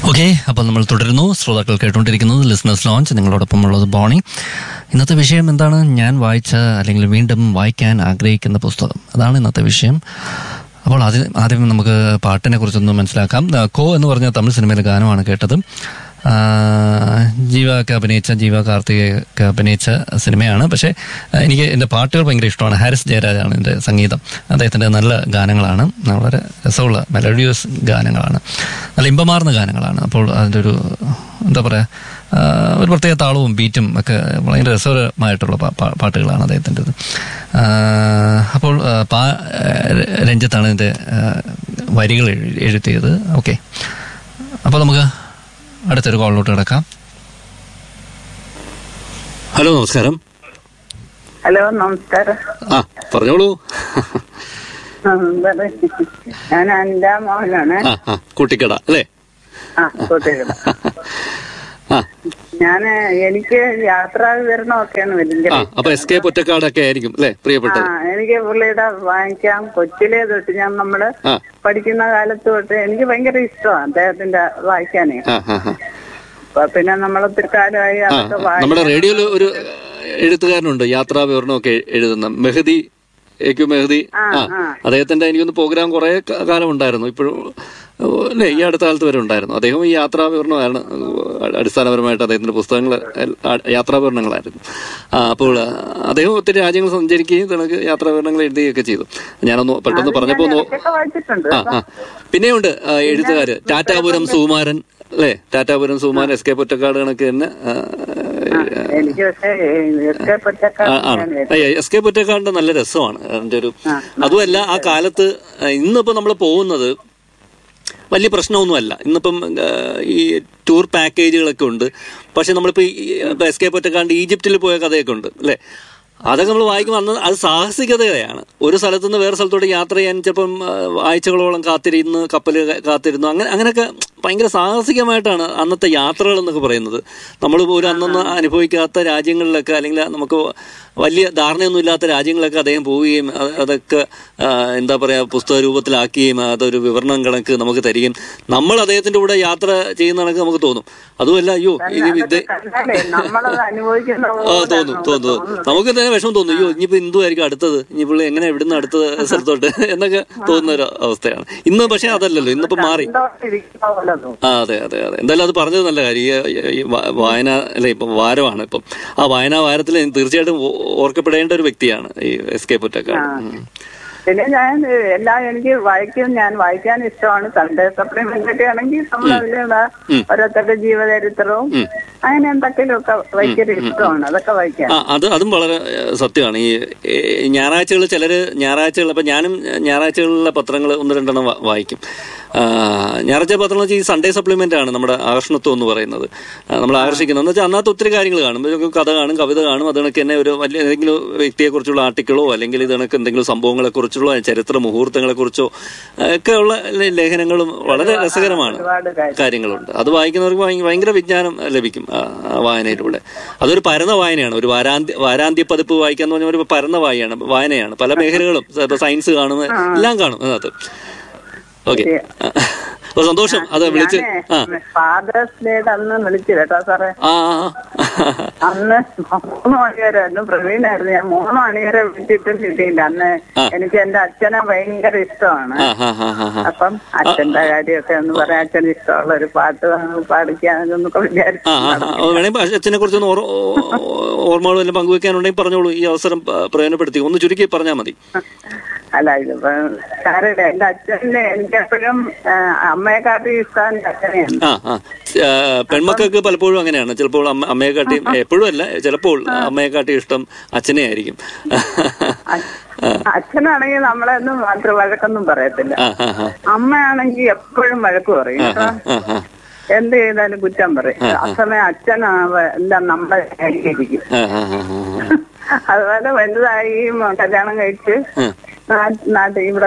Okay അപ്പോൾ നമ്മൾ തുടരുന്നു ശ്രോതാക്കൾ കേട്ടുകൊണ്ടിരിക്കുന്നത് ലിസ്ണേഴ്സ് ലോഞ്ച് നിങ്ങളോടൊപ്പം ഉള്ളത് ബോണി ഇന്നത്തെ വിഷയം എന്താണ് ഞാൻ വായിച്ച അല്ലെങ്കിൽ വീണ്ടും വായിക്കാൻ ആഗ്രഹിക്കുന്ന പുസ്തകം അതാണ് ഇന്നത്തെ വിഷയം അപ്പോൾ ആദ്യം ആദ്യം നമുക്ക് പാട്ടിനെ കുറിച്ചൊന്ന് മനസ്സിലാക്കാം ആ, കോ എന്ന് പറഞ്ഞ തമിഴ് സിനിമയിലെ ഗാനമാണ് കേട്ടത് ആ, ജീവ ഒക്കെ അഭിനയിച്ച ജീവ കാർത്തികയൊക്കെ അഭിനയിച്ച സിനിമയാണ് പക്ഷേ ആ, എനിക്ക് എൻ്റെ പാട്ടുകൾ ഭയങ്കര ഇഷ്ടമാണ് ഹാരിസ് ജയരാജാണ് എൻ്റെ സംഗീതം അദ്ദേഹത്തിൻ്റെ നല്ല ഗാനങ്ങളാണ് വളരെ രസമുള്ള മെലഡിയസ് ഗാനങ്ങളാണ് നല്ല ഇമ്പമാർന്ന ഗാനങ്ങളാണ് അപ്പോൾ അതിൻ്റെ ഒരു എന്താ പറയുക ആ, ഒരു പ്രത്യേക താളവും ബീറ്റും ഒക്കെ ഭയങ്കര രസകരമായിട്ടുള്ള പാ- പാ- പാട്ടുകളാണ് അദ്ദേഹത്തിൻ്റെത് അപ്പോൾ ആ, പാ രഞ്ജിത്താണ് ഇതിൻ്റെ ആ, വരികൾ എഴു- എഴുതിയത് ഓക്കെ അപ്പോൾ നമുക്ക് അടുത്തൊരു കോളിലോട്ട് കിടക്കാം ഹലോ നമസ്കാരം ഹലോ നമസ്കാരം ആ പറഞ്ഞോളൂ ആ, പറയ്. ഞാൻ അഞ്ചാം മോഹനാണ് ആ ആ കുട്ടിക്കട അല്ലേ ആ കുട്ടികള് ആ ഞാന് എനിക്ക് യാത്രാ വിവരണമൊക്കെയാണ് വലിയ ആ അപ്പൊ എസ് കെ പൊറ്റക്കാടൊക്കെ ആയിരിക്കും അല്ലേ ആ പ്രിയപ്പെട്ടത് എനിക്ക് പുള്ളിയുടെ വാങ്ങിക്കാം കൊച്ചിലെ തൊട്ട് ഞാൻ നമ്മള് ആ പഠിക്കുന്ന കാലത്ത് തൊട്ട് എനിക്ക് ഭയങ്കര ഇഷ്ടമാണ് അദ്ദേഹത്തിന്റെ വായിക്കാനേ ആ ആ ആ അപ്പൊ പിന്നെ നമ്മൾ ഒത്തിരി കാലമായി ആ, അതൊക്കെ വായി നമ്മുടെ റേഡിയോയിൽ ഒരു എഴുത്തുകാരനുണ്ട് യാത്രാ വിവരണമൊക്കെ എഴുതുന്ന മെഹദി എ ക്യു മെഹദി ആ ആ. അദ്ദേഹത്തിന്റെ എനിക്കൊന്ന് പ്രോഗ്രാം കുറെ കാലം ഉണ്ടായിരുന്നു ഇപ്പോഴും അല്ലേ ഈ അടുത്ത കാലത്ത് വരെ ഉണ്ടായിരുന്നു അദ്ദേഹം ഈ യാത്രാ വിവരണമാണ് അടിസ്ഥാനപരമായിട്ട് അദ്ദേഹത്തിന്റെ പുസ്തകങ്ങൾ യാത്രാ വിവരണങ്ങളായിരുന്നു ആ, അപ്പോൾ അദ്ദേഹം ഒത്തിരി രാജ്യങ്ങൾ സഞ്ചരിക്കുകയും തനക്ക് യാത്രാ വിവരണങ്ങൾ എഴുതുകയൊക്കെ ചെയ്തു ഞാനൊന്ന് പെട്ടെന്ന് പറഞ്ഞപ്പോ ഒന്ന് ഇടയ്ക്കൊക്കെ വായിച്ചിട്ടുണ്ട് ആ ആ പിന്നെയുണ്ട് ആ, എഴുത്തുകാര് ടാറ്റാപുരം സുകുമാരൻ അല്ലേ ടാറ്റാപുരം സുകുമാരൻ എസ് കെ പൊറ്റക്കാട് കണക്ക് തന്നെ ആ, എനിക്ക് പക്ഷേ എസ് കെ ആ, പൊറ്റക്കാരൻ ആണ് എസ് കെ പൊറ്റക്കാടിന്റെ നല്ല രസമാണ് അതിന്റെ ഒരു അതുമല്ല ആ കാലത്ത് ആ, ഇന്നിപ്പോ നമ്മൾ പോകുന്നത് വലിയ പ്രശ്നമൊന്നുമല്ല ഇന്നിപ്പം ആ, ഈ ടൂർ പാക്കേജുകളൊക്കെ ഉണ്ട് പക്ഷെ നമ്മളിപ്പോ ഈ, ഇപ്പൊ എസ് കെ പൊറ്റക്കാണ്ട് ഈജിപ്തിൽ പോയ കഥയൊക്കെ ഉണ്ട് അല്ലേ അതൊക്കെ നമ്മൾ വായിക്കുമ്പോൾ അന്ന് അത് സാഹസികതയാണ് ഒരു സ്ഥലത്ത് നിന്ന് വേറെ സ്ഥലത്തോട്ട് യാത്ര ചെയ്യാൻ ചിലപ്പം ആ, ആഴ്ചകളോളം കാത്തിരുന്ന് കപ്പൽ കാത്തിരുന്നു അങ്ങനെ അങ്ങനെയൊക്കെ ഭയങ്കര സാഹസികമായിട്ടാണ് അന്നത്തെ യാത്രകൾ എന്നൊക്കെ പറയുന്നത് നമ്മൾ പോലും അന്നൊന്ന് അനുഭവിക്കാത്ത രാജ്യങ്ങളിലൊക്കെ അല്ലെങ്കിൽ നമുക്ക് വലിയ ധാരണയൊന്നും ഇല്ലാത്ത രാജ്യങ്ങളൊക്കെ അദ്ദേഹം പോവുകയും അത് അതൊക്കെ ആ, എന്താ പറയുക പുസ്തക രൂപത്തിലാക്കുകയും അതൊരു വിവരണം കണക്ക് നമുക്ക് തരികയും നമ്മൾ അദ്ദേഹത്തിന്റെ കൂടെ യാത്ര ചെയ്യുന്ന കണക്ക് നമുക്ക് തോന്നും അതുമല്ല അയ്യോ ഇനി ഇത് കണ്ടാലേ നമ്മളത് അനുഭവിക്കുന്ന ആ പോലെ തോന്നും തോന്നും നമുക്ക് തന്നെ വിഷമം തോന്നും അയ്യോ ഇനിയിപ്പോ എന്തുമായിരിക്കും അടുത്തത് ഇനിയിപ്പോൾ എങ്ങനെ ഇവിടുന്ന് അടുത്ത സ്ഥലത്തോട്ട് എന്നൊക്കെ തോന്നുന്ന ഒരു അവസ്ഥയാണ് ഇന്ന് പക്ഷെ അതല്ലല്ലോ ഇന്നിപ്പോ മാറി ഇരിക്കുന്ന പോലെ തോന്നും ആ അതെ അതെ അതെ എന്തായാലും അത് പറഞ്ഞത് നല്ല കാര്യം ഈ- ഈ വ- വായന അല്ലെ ഇപ്പം വാരമാണ് ഇപ്പം ആ വായനാ വാരത്തിൽ തീർച്ചയായിട്ടും ഓ- ഓർക്കപ്പെടേണ്ട ഒരു വ്യക്തിയാണ് ഈ എസ് കെ പൊറ്റക്കാട് ഉം. പിന്നെ ഞാൻ എല്ലാം എനിക്ക് വായിക്കും ഞാൻ വായിക്കാൻ ഇഷ്ടമാണ് സൺഡേ സപ്ലിമെന്റ് ഒക്കെ ആണെങ്കിൽ നമ്മൾ അതിലുള്ള ഓരോരുത്തരുടെ ജീവചരിത്രവും അങ്ങനെ എന്തൊക്കെയും ഒക്കെ ഭയങ്കര ഇഷ്ടമാണ് അതൊക്കെ വായിക്കാൻ ആ അത് അതും വളരെ ഏഹ്, സത്യമാണ് ഈ ഞായറാഴ്ചകൾ ചിലര് ഞായറാഴ്ചകൾ അപ്പൊ ഞാനും ഞായറാഴ്ചകളിലെ പത്രങ്ങൾ ഒന്ന് രണ്ടെണ്ണം വാ- വായിക്കും ആ, ഞായറാഴ്ച പത്രം എന്ന് വെച്ചാൽ ഈ സൺഡേ സപ്ലിമെന്റ് ആണ് നമ്മുടെ ആകർഷണത്വം എന്ന് പറയുന്നത് ആ, നമ്മൾ ആകർഷിക്കുന്നത് എന്ന് വെച്ചാൽ അന്നത്തെ ഒത്തിരി കാര്യങ്ങൾ കാണും ഇതൊക്കെ കഥ കാണും കവിത കാണും അത് കണക്ക് തന്നെ ഒരു വലിയ ഏതെങ്കിലും വ്യക്തിയെക്കുറിച്ചുള്ള ആർട്ടിക്കിളോ അല്ലെങ്കിൽ ഇത് കണക്ക് എന്തെങ്കിലും സംഭവങ്ങളെ കുറിച്ചുള്ള ചരിത്ര മുഹൂർത്തങ്ങളെ കുറിച്ചോ ഒക്കെ ഉള്ള ലെ- ലേഖനങ്ങളും വളരെ രസകരമാണ് ഒരുപാട് കാര്യം കാര്യങ്ങളുണ്ട് അത് വായിക്കുന്നവർക്ക് ഭയ- ഭയങ്കര വിജ്ഞാനം ലഭിക്കും ആ ആ വായനയിലൂടെ അതൊരു പരന്ന വായനയാണ് ഒരു വാരാന്ത്യ വാരാന്ത്യ പതിപ്പ് വായിക്കാന്ന് പറഞ്ഞാൽ ഒരു പരന്ന വായനയാണ് വായനയാണ് പല മേഖലകളും ഇപ്പൊ സയൻസ് കാണും എല്ലാം കാണും അതിനകത്ത് ഓക്കെ അപ്പൊ സന്തോഷം അത് വിളിച്ച് ആ ഫാദേഴ്സ് ഡേയുടെ അന്ന് വിളിച്ചു കേട്ടോ സാറേ ആ ആ, ആ. അന്ന് മൂന്ന് മണി വരെ അന്ന് പ്രവീണായിരുന്നു ഞാൻ മൂന്ന് മണി വരെ വിളിച്ചിട്ടും കിട്ടിയില്ല അന്ന് എനിക്ക് എന്റെ അച്ഛനെ ഭയങ്കര ഇഷ്ടമാണ് ആ ആ ആ ആ ആ അപ്പം അച്ഛന്റെ കാര്യമൊക്കെ ഒന്ന് പറയാൻ അച്ഛന് ഇഷ്ടമുള്ള ഒരു പാട്ട് പാടിക്കാനൊക്കെ വിചാരിച്ചു ആ ആ, ആ. വേണമെങ്കിൽ അച്ഛനെ കുറിച്ചൊന്ന് ഓർ- ഓ- ഓർമ്മകൾ വല്ലതും പങ്കുവെക്കാനുണ്ടെങ്കിൽ പറഞ്ഞോളൂ ഈ അവസരം പ- പ്രയോജനപ്പെടുത്തി ഒന്ന് ചുരുക്കി പറഞ്ഞാൽ മതി അല്ല ഇതിപ്പോ സാറില്ല എന്റെ അച്ഛനെ എനിക്ക് എപ്പോഴും അമ്മയെ കാട്ടി ഇഷ്ടം എന്റെ അച്ഛനെയാണ് ആ ആ ആ, പെൺമക്കൾക്ക് പലപ്പോഴും അങ്ങനെയാണ് ചിലപ്പോൾ അമ്മ അമ്മയെ കാട്ടി എപ്പോഴും അല്ല ചിലപ്പോൾ അമ്മയെ കാട്ടി ഇഷ്ടം അച്ഛനെ ആയിരിക്കും അച്ഛനാണെങ്കിൽ നമ്മളെ ഒന്നും മാത്രം വഴക്കൊന്നും പറയത്തില്ല ആ ആ ആ അമ്മയാണെങ്കിൽ എപ്പോഴും വഴക്ക് പറയും കേട്ടോ. ആ ആ എന്ത് ചെയ്താലും കുറ്റം പറയും അസമയം അച്ഛൻ എല്ലാം നമ്മളെ അംഗീകരിക്കും ആ ആ ആ ആ അതുപോലെ വലുതായി മ- കല്യാണം കഴിച്ച് നാ- നാട്ടിൽ ഇവിടെ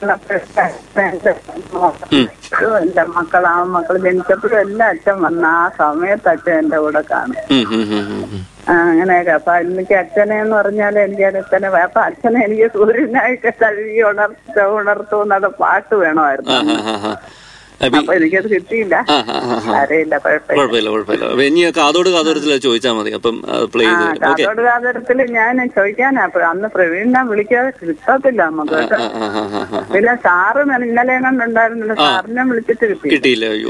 കൊല്ലം എന്റെ മക്കൾ ആ മക്കൾ ജനിച്ചപ്പോഴും എല്ലാം അച്ഛൻ വന്ന ആ സമയത്ത് അച്ഛൻ എന്റെ കൂടെ കാണും ഉം, ഉം, ഉം, ഉം, ഉം. ആ, അങ്ങനെയൊക്കെ അപ്പൊ എനിക്ക് അച്ഛനെ എന്ന് പറഞ്ഞാൽ എനിക്ക് അച്ഛനെ വേ- അപ്പൊ അച്ഛനെ എനിക്ക് സൂര്യനായിട്ട് കഴുകി ഉണർത്ത ഉണർത്തു എന്നുള്ള പാട്ട് വേണമായിരുന്നു ആ, ആ, ആ, ആ. അപ്പൊ ഈ- അപ്പൊ എനിക്കത് കിട്ടിയില്ല ആ ആ ആ ആ. അറിയില്ല കുഴപ്പമില്ല കുഴപ്പമില്ല കുഴപ്പമില്ല അപ്പൊ ഇനി കാതോട് കാതോരത്തിൽ ചോദിച്ചാൽ മതി അപ്പം പ്ലേ ആ ചെയ്ത് ഓക്കെ കാതോട് കാതരത്തില് ഞാൻ ചോദിക്കാനാ അപ്പൊ അന്ന് പ്രവീണിനെ വിളിക്കാതെ കിട്ടത്തില്ല നമുക്ക് കേട്ടോ. ആ ആ ആ ആ പിന്നെ സാറ് ഇന്നലെ ഉണ്ടായിരുന്നില്ല സാറിനെ വിളിച്ചിട്ട് കിട്ടി കിട്ടിയില്ല അയ്യോ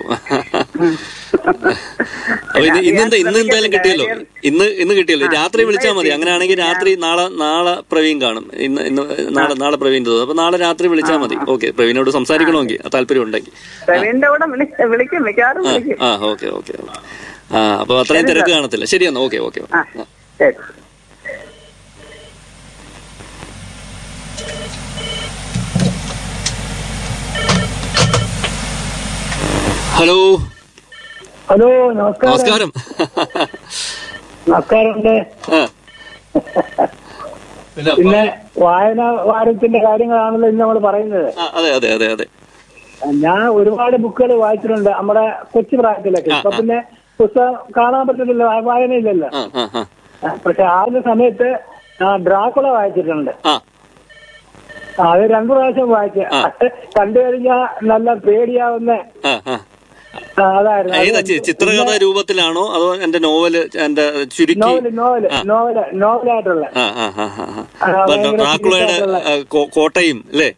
അപ്പൊ ഇത് ഇന്നെന്താ ഇന്ന് എന്തായാലും കിട്ടിയല്ലോ ഇന്ന് ഇന്ന് കിട്ടിയല്ലോ രാത്രി വിളിച്ചാൽ മതി അങ്ങനെയാണെങ്കിൽ രാത്രി നാളെ നാളെ പ്രവീൺ കാണും ഇന്ന് ഇന്ന് നാളെ നാളെ പ്രവീൺ തോന്നും അപ്പൊ നാളെ രാത്രി വിളിച്ചാൽ മതി ഓക്കെ പ്രവീണോട് സംസാരിക്കണമെങ്കിൽ താല്പര്യം ഉണ്ടെങ്കിൽ പ്രവീണിന്റെ കൂടെ വിളി- വിളിക്കും മിക്കവാറും വിളിക്കും ആ ഓക്കെ ഓക്കെ ഓക്കെ ആ അപ്പൊ അത്രയും തിരക്ക് കാണത്തില്ല ശരി എന്നാ ഓക്കെ ഓക്കെ ആ ശരി ഹലോ ഹലോ നമസ്കാരം നമസ്കാരം നമസ്കാരമുണ്ട് ആ. പിന്നെ പിന്നെ വായന വാരത്തിന്റെ കാര്യങ്ങളാണല്ലോ ഇന്ന് നമ്മൾ പറയുന്നത് ആ, അതെ അതെ അതെ അതെ ഞാൻ ഒരുപാട് ബുക്കുകൾ വായിച്ചിട്ടുണ്ട് നമ്മുടെ കൊച്ചു പ്രായത്തിലൊക്കെ ഇപ്പൊ പിന്നെ പുസ്തകം കാണാൻ പറ്റത്തില്ല വാ- വായനയില്ലല്ലോ ആ ആ ആ ആ, പക്ഷെ ആ ഒരു സമയത്ത് ഞാൻ ഡ്രാക്കുള വായിച്ചിട്ടുണ്ട് ആ ആ, അത് രണ്ടു പ്രാവശ്യം വായിച്ചു കണ്ടു കഴിഞ്ഞാൽ നല്ല പേടിയാവുന്ന ആ ആ ആ, അതായിരുന്നു ഏതാ ചി- ചിത്രകഥ രൂപത്തിലാണോ അതോ എന്റെ നോവല് എന്റെ ചുരുക്കി നോവല് നോവല് നോവല് നോവലായിട്ടുള്ള ആ ആ ആ ആ ആ. ആ, ഇപ്പൊ ഭയങ്കര ഡ്രാക്കുളയുടെ ചിരിക്കാനുള്ള- ആ, കോ- കോട്ടയും അല്ലേ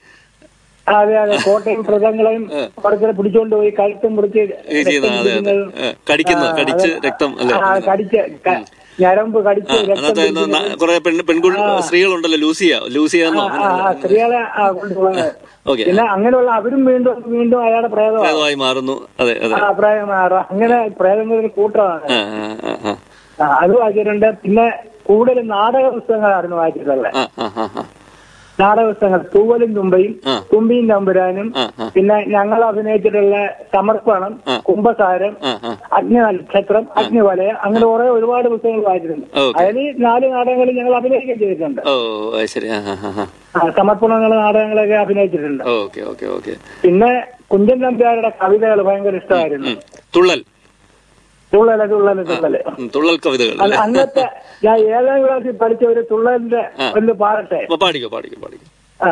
അതെ അതെ കോട്ടയും മൃഗങ്ങളെയും കുറച്ച് പിടിച്ചോണ്ട് പോയി കഴുത്തും മുറിച്ച് ഈ ചെയ്യുന്ന രക്തം അതെ അതെ കുടിക്കുന്നത്. ഏ, കടിക്കുന്ന ആ, കടിച്ച് അതെ. രക്തം അല്ലേ ആ, കടിച്ച് ക- ഞരമ്പ് കടിച്ച് ആ, രക്തം അന്നത്തെ കുടിക്കുന്നത്. കുറെ പെൺ പെൺകുട്ടി സ്ത്രീകളുണ്ടല്ലോ ലൂസിയ ലൂസിയ എന്നോ ആ, ആ, സ്ത്രീകളെ ആ, കൊണ്ടുപോകുന്നത് ഓക്കെ പിന്നെ അങ്ങനെയുള്ള അവരും വീണ്ടും വീണ്ടും അയാളുടെ പ്രേതമാണ് പ്രേതമായി മാറുന്നു അതെ അതെ ആ പ്രേതമാറ അങ്ങനെ പ്രേതങ്ങളുടെ കൂട്ടമാണ് ആ ആ ആ ആ ആ, അത് വായിച്ചിട്ടുണ്ട് പിന്നെ കൂടുതൽ നാടക പുസ്തകങ്ങളായിരുന്നു വായിച്ചിട്ടുള്ളത് ആ ആ ആ ആ നാടക പുസ്തകങ്ങൾ തൂവലും തുമ്പയും ആ. തുമ്പിയും തമ്പുരാനും ആ, ആ. പിന്നെ ഞങ്ങൾ അഭിനയിച്ചിട്ടുള്ള സമർപ്പണം ആ. കുംഭസാരം ആ ആ അഗ്നി നക്ഷത്രം അഗ്നിവലയം അങ്ങനെ കുറെ ഒരുപാട് പുസ്തകങ്ങൾ വായിച്ചിട്ടുണ്ട് ഓക്കെ. അതിൽ നാല് നാടകങ്ങളിൽ ഞങ്ങൾ അഭിനയിക്കുകയും ചെയ്തിട്ടുണ്ട് ഓ അത് ശരി ആ ആ ആ ആ, സമർപ്പണങ്ങൾ നാടകങ്ങളൊക്കെ അഭിനയിച്ചിട്ടുണ്ട് ഓക്കെ ഓക്കെ ഓക്കെ പിന്നെ കുഞ്ചൻ നമ്പ്യാരുടെ കവിതകൾ ഭയങ്കര ഇഷ്ടമായിരുന്നു തുള്ളൽ തുള്ളല് തുള്ളല് തുള്ളല് ഉം, തുള്ളൽ കവിതകൾ അല്ല, അന്നത്തെ ഞാൻ ഏഴാം ക്ലാസ്സിൽ പഠിച്ച ഒരു തുള്ളലിന്റെ ഒന്ന് പാടട്ടെ അപ്പൊ പാടിക്കോ പാടിക്കോ പാടിക്കോ ആ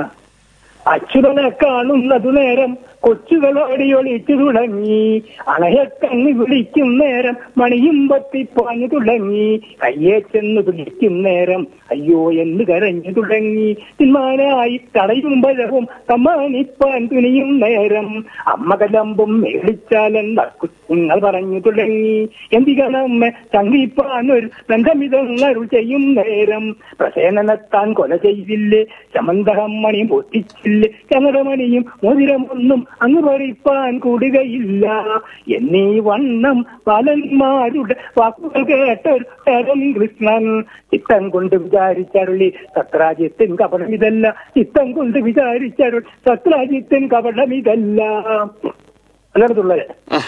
അച്യുതനെ കാണുന്നതു നേരം കൊച്ചുകളോടി ഒളിച്ചു തുടങ്ങി അണയെ കണ്ണു വിളിക്കും നേരം മണിയും പത്തിപ്പാഞ്ഞു തുടങ്ങി കയ്യെ ചെന്ന് പിടിക്കും നേരം അയ്യോ എന്ന് കരഞ്ഞു തുടങ്ങി തിന്മാനായി തടയും ബലവും തമ്മാനിപ്പാൻ തുനിയും നേരം അമ്മ കലമ്പും മേടിച്ചാലെന്ന കുഞ്ഞുങ്ങൾ പറഞ്ഞു തുടങ്ങി എന്തികണമ്മ സംഗീപ്പാനൊരു ബന്ധമിതങ്ങൾ ചെയ്യും നേരം പ്രസേനനെത്താൻ കൊല ചെയ്തില്ലേ ശമന്തഹമ്മണി പൊട്ടിച്ചില്ലേ ചങ്ങടമണിയും മോതിരമൊന്നും അങ്ങ് പറിപ്പാൻ കൂടുകയില്ല എന്നീ വണ്ണം ബാലന്മാരുടെ വാക്കുകൾ കേട്ടൊരു തരം കൃഷ്ണൻ ചിത്തം കൊണ്ട് വിചാരിച്ചരുളി സത്രാജിത്തിൻ കപടം ഇതല്ല ചിത്തം കൊണ്ട് വിചാരിച്ചരുൾ സത്രാജിത്തിൻ കപടം ഇതല്ല അല്ലെടുത്തുള്ളത്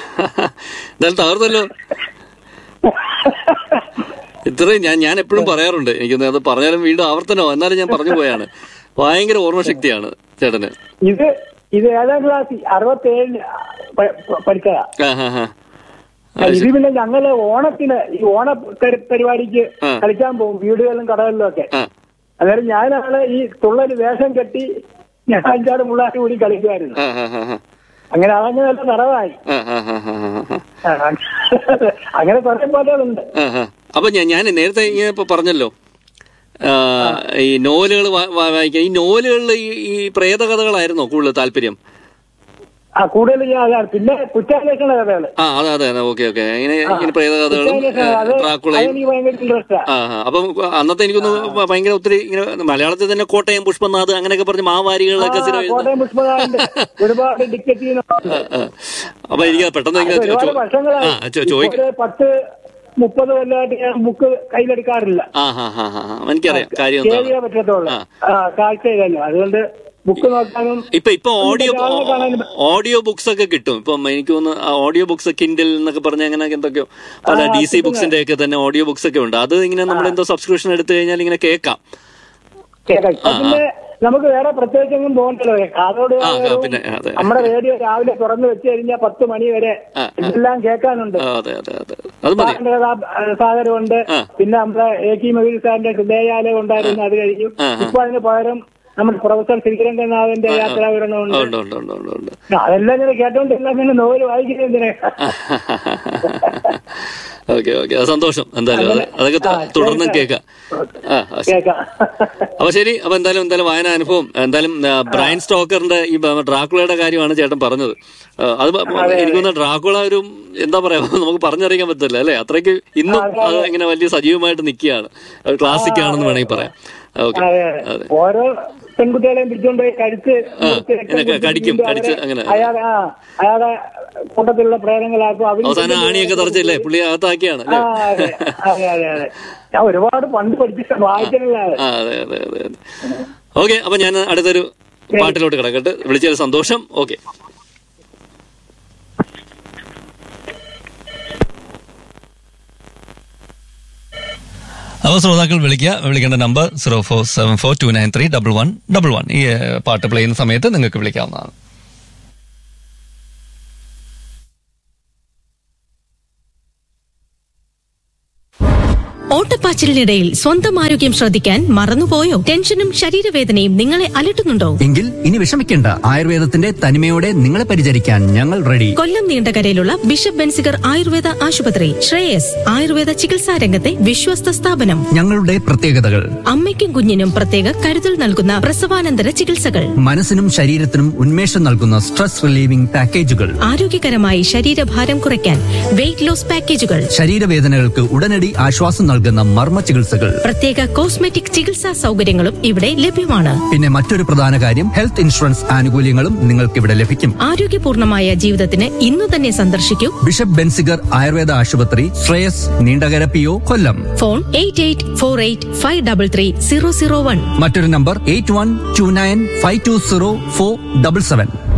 എന്തായാലും തകർന്നല്ലോ ഇത്രയും ഞാൻ ഞാൻ എപ്പോഴും പറയാറുണ്ട് എനിക്ക് അത് പറഞ്ഞാലും വീണ്ടും ആവർത്തനോ എന്നാലും ഞാൻ പറഞ്ഞു പോയാണ് ഭയങ്കര ഓർമ്മശക്തിയാണ് ചേട്ടന് ഇത് ഇത് ഏഴാം ക്ലാസ് അറുപത്തേഴിന് പ- പ- പഠിച്ചതാ ആ ഹാ ഹാ ഇത് പിന്നെ ഞങ്ങള് ഓണത്തിന് ഈ ഓണ പരി- പരിപാടിക്ക് ആ. കളിക്കാൻ പോകും വീടുകളിലും കടകളിലും ഒക്കെ ആ അന്നേരം ഞാനാണ് ഈ തുള്ളൽ വേഷം കെട്ടി ഞാൻ അഞ്ചാറ് പിള്ളേർ കൂടി കളിക്കുമായിരുന്നു ആ ഹാ ഹാ ഹാ അങ്ങനെ അതങ്ങനെ നല്ല നിറവായി ആ ഹാ ഹാ ഹാ ഹാ ഹാ ആ, അങ്ങനെ കുറെ പാട്ടുകളുണ്ട് ആ, ആ. അപ്പൊ ഞാൻ ഞാൻ നേരത്തെ ഇങ്ങനെ ഇപ്പൊ പറഞ്ഞല്ലോ ആ, ഈ നോവലുകൾ വായിക്കാൻ ഈ നോവലുകളിൽ ഈ ഈ പ്രേതകഥകളായിരുന്നോ കൂടുതൽ താല്പര്യം ആ കൂടുതൽ ഞാൻ അതാണ് പിന്നെ കുറ്റാന്വേഷണ കഥകള് ആ അതെ അതെ അതെ ഓക്കെ ഓക്കെ ഇങ്ങനെ ഇങ്ങനെ പ്രേതകഥകളും കുറ്റാന്വേഷണ അത് ഡ്രാക്കുളയും അതെനിക്ക് ഭയങ്കര ഇൻട്രസ്റ്റാ ആ ആ. അപ്പം അന്നത്തെ എനിക്കൊന്ന് ഭയങ്കര ഒത്തിരി ഇങ്ങനെ മലയാളത്തിൽ തന്നെ കോട്ടയം പുഷ്പനാഥ് അങ്ങനെയൊക്കെ പറഞ്ഞ് മാവാരികളൊക്കെ സ്ഥിരം എഴുതുന്ന- കോട്ടയം പുഷ്പകാരന്റെ ഒരുപാട് ടിക്കറ്റ് ചെയ്യുന്ന ആ. അപ്പൊ എനിക്ക് പെട്ടെന്ന് ഇങ്ങനെ ഒരുപാട് ചോ- വർഷങ്ങളായി ആ ചോ- ചോദിക്ക ഒരു പത്ത് മുപ്പത് കൊല്ലമായിട്ട് ഞാൻ ബുക്ക് കയ്യിലെടുക്കാറില്ല ആ ഹാ ഹാ ഹാ ഹാ. എനിക്കറിയാം കാര്യം എന്താണ് ചെയ്യാൻ പറ്റത്തുള്ളൂ ആ. ആ കാഴ്ചയില്ലല്ലോ അതുകൊണ്ട് ബുക്ക് നോക്കാനും ഇപ്പൊ ഇപ്പൊ ഓഡിയോ ഒരാളെ കാണാനും ഓഡിയോ ബുക്സ് ഒക്കെ കിട്ടും ഇപ്പം എനിക്ക് തോന്നുന്നു ആ ഓഡിയോ ബുക്സ് കിൻഡിൽ എന്നൊക്കെ പറഞ്ഞ അങ്ങനെ എന്തൊക്കെയോ പല ആ, ഡി സി കിട്ടുന്ന. ബുക്സിന്റെ ഒക്കെ തന്നെ ഓഡിയോ ബുക്സ് ഒക്കെ ഉണ്ട് അത് ഇങ്ങനെ നമ്മൾ എന്തോ സബ്സ്ക്രിപ്ഷൻ എടുത്തു കഴിഞ്ഞാൽ ഇങ്ങനെ കേൾക്കാം കേൾക്കാം ഇപ്പൊ പിന്നെ നമുക്ക് വേറെ പ്രത്യേകിച്ചൊന്നും പോകണ്ടല്ലോ കാതോട് ആ, കാതോടും പിന്നെ, അതെ. നമ്മുടെ റേഡിയോ രാവിലെ തുറന്നു വെച്ച് കഴിഞ്ഞാൽ പത്ത് മണി വരെ ആ. എല്ലാം കേൾക്കാനുണ്ട് ആ, അതെ അതെ അതെ അത് മതി സാറിന്റെ കഥാ- സാഗരമുണ്ട് ആ. പിന്നെ നമ്മുടെ എ കി മൊയ്തീൻ സാറിന്റെ ഹൃദയാലയം ഉണ്ടായിരുന്നു അത് കഴിഞ്ഞു ആ, ആ. ഇപ്പൊ അതിന് പകരം നമ്മുടെ പ്രൊഫസർ ശ്രീരംഗനാഥന്റെ യാത്രാവിവരണമുണ്ട് ഉണ്ട് ഉണ്ട് ഉണ്ട് ഉണ്ട് ഉണ്ട് അതെല്ലാം ഇങ്ങനെ കേട്ടോണ്ടിരുന്ന പിന്നെ നോവൽ വായിക്കുന്നത് എന്തിനാ ഓക്കെ ഓക്കെ അത് സന്തോഷം എന്തായാലും അത് അതൊക്കെ ത- ആ, തുടർന്നും കേൾക്കാം. കേൾക്കാം ആ ആ, ശരി. കേൾക്കാം അപ്പൊ ശരി അപ്പൊ എന്തായാലും എന്തായാലും വായന അനുഭവം എന്തായാലും ആ, ബ്രയൻ സ്റ്റോക്കറിന്റെ ഈ ബ- ഡ്രാക്കുളയുടെ കാര്യമാണ് ചേട്ടൻ പറഞ്ഞത് ആ, അത് ബ- എനിക്കൊന്ന് ഡ്രാക്കുള ഒരു എന്താ പറയാ നമുക്ക് പറഞ്ഞറിയിക്കാൻ പറ്റില്ല അല്ലെ അത്രയ്ക്ക് ഇന്നും അത് ഇങ്ങനെ വലിയ സജീവമായിട്ട് നിൽക്കുകയാണ് ക്ലാസിക് ആണെന്ന് വേണമെങ്കിൽ പറയാം ഓക്കെ അതെ അതെ അതെ ഓരോ പെൺകുട്ടികളെയും പിടിച്ചോണ്ട് പോയി കഴുത്ത് മുറിച്ച് രക്തം ഇങ്ങനെ കുടിച്ച് കടിക്കും, വീണ്ടും കടിച്ച് അവരെ അങ്ങനെ. അയാളെ ആ അയാളെ കൂട്ടത്തിലുള്ള പ്രേരങ്ങളാക്കും അവര് അവസാനം ആണിയൊക്കെ തറച്ചില്ലേ പുള്ളി അകത്താക്കിയാണ് ആ അല്ലേ അതെ അതെ അതെ അതെ ഞാൻ ഒരുപാട് പണ്ട് പഠിച്ചിട്ടുണ്ട് വായിച്ചിട്ടില്ല ആ അതെ അതെ അതെ അതെ ഓക്കെ അപ്പൊ ഞാൻ അടുത്തൊരു പാട്ടിലോട്ട് കിടക്കട്ടെ വിളിച്ചതിൽ സന്തോഷം ഓക്കെ അപ്പോൾ ശ്രോതാക്കൾ വിളിക്കുക വിളിക്കേണ്ട number zero four seven four two nine three double one double one ഈ ഏഹ്, പാട്ട് പ്ലേ ചെയ്യുന്ന സമയത്ത് നിങ്ങൾക്ക് വിളിക്കാവുന്നതാണ് ഓട്ടപ്പാച്ചിലിനിടയിൽ സ്വന്തം ആരോഗ്യം ശ്രദ്ധിക്കാൻ മറന്നുപോയോ ടെൻഷനും ശരീരവേദനയും നിങ്ങളെ അലട്ടുന്നുണ്ടോ എങ്കിൽ ഇനി വിഷമിക്കേണ്ട ആയുർവേദത്തിന്റെ തനിമയോടെ നിങ്ങളെ പരിചരിക്കാൻ ഞങ്ങൾ റെഡി കൊല്ലം നീണ്ടകരയിലുള്ള ബിഷപ്പ് ബെൻസിഗർ ആയുർവേദ ആശുപത്രി ശ്രേയസ് ആയുർവേദ ചികിത്സാ രംഗത്തെ വിശ്വസ്ത സ്ഥാപനം ഞങ്ങളുടെ പ്രത്യേകതകൾ അമ്മയ്ക്കും കുഞ്ഞിനും പ്രത്യേക കരുതൽ നൽകുന്ന പ്രസവാനന്തര ചികിത്സകൾ മനസ്സിനും ശരീരത്തിനും ഉന്മേഷം നൽകുന്ന സ്ട്രെസ് റിലീവിംഗ് പാക്കേജുകൾ ആരോഗ്യകരമായി ശരീരഭാരം കുറയ്ക്കാൻ വെയിറ്റ് ലോസ് പാക്കേജുകൾ ശരീരവേദനകൾക്ക് ഉടനടി ആശ്വാസം നൽകുന്ന മർമ്മ ചികിത്സകൾ പ്രത്യേക കോസ്മെറ്റിക് ചികിത്സാ സൗകര്യങ്ങളും ഇവിടെ ലഭ്യമാണ് പിന്നെ മറ്റൊരു പ്രധാന കാര്യം ഹെൽത്ത് ഇൻഷുറൻസ് ആനുകൂല്യങ്ങളും നിങ്ങൾക്ക് ഇവിടെ ലഭിക്കും ആരോഗ്യപൂർണമായ ജീവിതത്തിന് ഇന്നു തന്നെ സന്ദർശിക്കൂ ബിഷപ്പ് ബെൻസിഗർ ആയുർവേദ ആശുപത്രി Sreyas Neendakara P O Kollam phone eight eight four eight five double three zero zero one മറ്റൊരു number eight one two nine five two zero four double seven